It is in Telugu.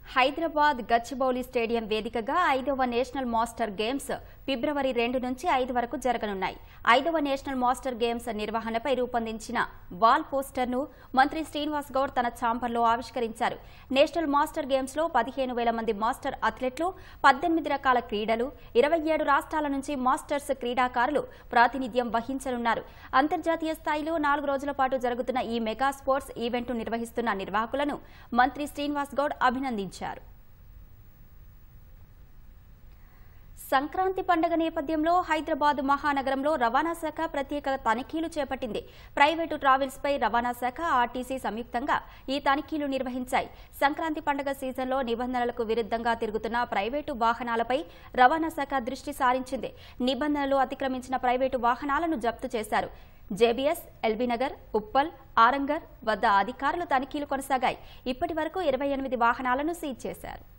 హైదరాబాద్ గచ్చిబౌలి స్టేడియం వేదికగా ఐదవ నేషనల్ మాస్టర్ గేమ్స్ ఫిబ్రవరి రెండు నుంచి ఐదు వరకు జరగనున్నాయి ఐదవ నేషనల్ మాస్టర్ గేమ్స్ నిర్వహణపై రూపొందించిన వాల్ పోస్టర్ను మంత్రి శ్రీనివాస్ గౌడ్ తన ఛాంబర్లో ఆవిష్కరించారు నేషనల్ మాస్టర్ గేమ్స్ లో పదిహేను వేల మంది మాస్టర్ అథ్లెట్లు పద్దెనిమిది రకాల క్రీడలు ఇరవై ఏడు రాష్ట్రాల నుంచి మాస్టర్స్ క్రీడాకారులు ప్రాతినిధ్యం వహించనున్నారు అంతర్జాతీయ స్థాయిలో నాలుగు రోజుల పాటు జరుగుతున్న ఈ మెగా స్పోర్ట్స్ ఈవెంట్ నిర్వహిస్తున్న నిర్వాహకులను మంత్రి శ్రీనివాస్ గౌడ్ అభినందించారు సంక్రాంతి పండుగ నేపథ్యంలో హైదరాబాద్ మహానగరంలో రవాణా శాఖ ప్రత్యేక తనిఖీలు చేపట్టింది ప్రైవేటు ట్రావెల్స్ పై రవాణా శాఖ ఆర్టీసీ సంయుక్తంగా ఈ తనిఖీలు నిర్వహించాయి సంక్రాంతి పండుగ సీజన్లో నిబంధనలకు విరుద్ధంగా తిరుగుతున్న ప్రైవేటు వాహనాలపై రవాణా శాఖ దృష్టి సారించింది నిబంధనలు అతిక్రమించిన ప్రైవేటు వాహనాలను జప్తు చేశారు జేబీఎస్ ఎల్బీనగర్ ఉప్పల్ ఆరంగర్ వద్ద అధికారులు తనిఖీలు కొనసాగాయి ఇప్పటి వరకు ఇరవై ఎనిమిది వాహనాలను సీజ్ చేశారు